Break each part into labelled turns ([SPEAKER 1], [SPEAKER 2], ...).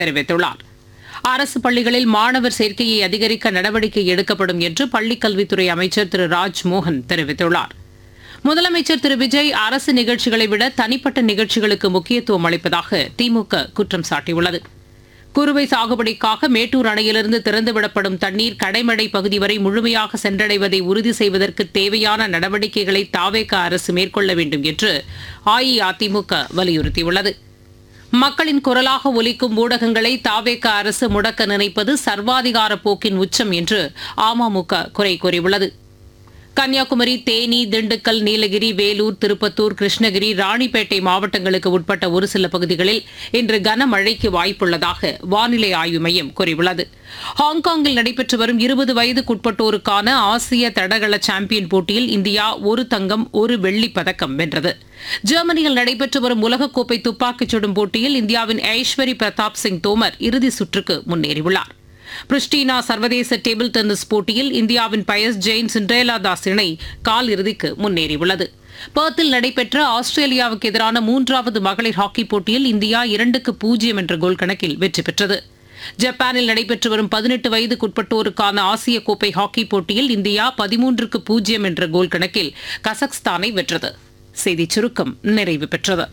[SPEAKER 1] தெரிவித்துள்ளார் அரசு பள்ளிகளில் மாணவர் சேர்க்கையை அதிகரிக்க நடவடிக்கை எடுக்கப்படும் என்று பள்ளிக்கல்வித்துறை அமைச்சர் திரு ராஜ்மோகன் தெரிவித்துள்ளார் முதலமைச்சர் திரு விஜய் அரசு நிகழ்ச்சிகளை விட தனிப்பட்ட நிகழ்ச்சிகளுக்கு முக்கியத்துவம் அளிப்பதாக திமுக குற்றம் சாட்டியுள்ளது குறுவை சாகுபடிக்காக மேட்டூர் அணையிலிருந்து திறந்துவிடப்படும் தண்ணீர் கடைமடை பகுதி வரை முழுமையாக சென்றடைவதை உறுதி செய்வதற்கு தேவையான நடவடிக்கைகளை தாவேக அரசு மேற்கொள்ள வேண்டும் என்று அஇஅதிமுக வலியுறுத்தியுள்ளது மக்களின் குரலாக ஒலிக்கும் ஊடகங்களை தாவேக அரசு முடக்க நினைப்பது சர்வாதிகார போக்கின் உச்சம் என்று அமமுக குறை கூறியுள்ளது கன்னியாகுமரி தேனி திண்டுக்கல் நீலகிரி வேலூர் திருப்பத்தூர் கிருஷ்ணகிரி ராணிப்பேட்டை மாவட்டங்களுக்கு உட்பட்ட ஒரு சில பகுதிகளில் இன்று கனமழைக்கு வாய்ப்புள்ளதாக வானிலை ஆய்வு மையம் கூறியுள்ளது ஹாங்காங்கில் நடைபெற்று வரும் இருபது வயதுக்குட்பட்டோருக்கான ஆசிய தடகள சாம்பியன் போட்டியில் இந்தியா ஒரு தங்கம் ஒரு வெள்ளிப் பதக்கம் வென்றது ஜெர்மனியில் நடைபெற்று வரும் உலகக்கோப்பை துப்பாக்கிச் சுடும் போட்டியில் இந்தியாவின் ஐஸ்வரி பிரதாப் சிங் தோமர் இறுதி சுற்றுக்கு முன்னேறியுள்ளார் பிரிஸ்டினா சர்வதேச டேபிள் டென்னிஸ் போட்டியில் இந்தியாவின் பயஸ் ஜெயின் சிண்ட்ரேலா தாஸ் இணை கால் இறுதிக்கு முன்னேறியுள்ளது பர்த்தில் நடைபெற்ற ஆஸ்திரேலியாவுக்கு எதிரான மூன்றாவது மகளிர் ஹாக்கி போட்டியில் இந்தியா இரண்டுக்கு பூஜ்ஜியம் என்ற கோல் கணக்கில் வெற்றி பெற்றது ஜப்பானில் நடைபெற்று வரும் பதினெட்டு வயதுக்குட்பட்டோருக்கான ஆசிய கோப்பை ஹாக்கி போட்டியில் இந்தியா பதிமூன்றுக்கு பூஜ்ஜியம் என்ற கோல் கணக்கில் கசக்ஸ்தானை வென்றது செய்திச் சுருக்கம் நிறைவு பெற்றது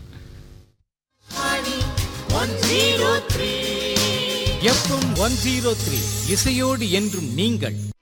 [SPEAKER 2] எஃப்எம் ஒன் ஜீரோ த்ரீ இசையோடு என்றும் நீங்கள்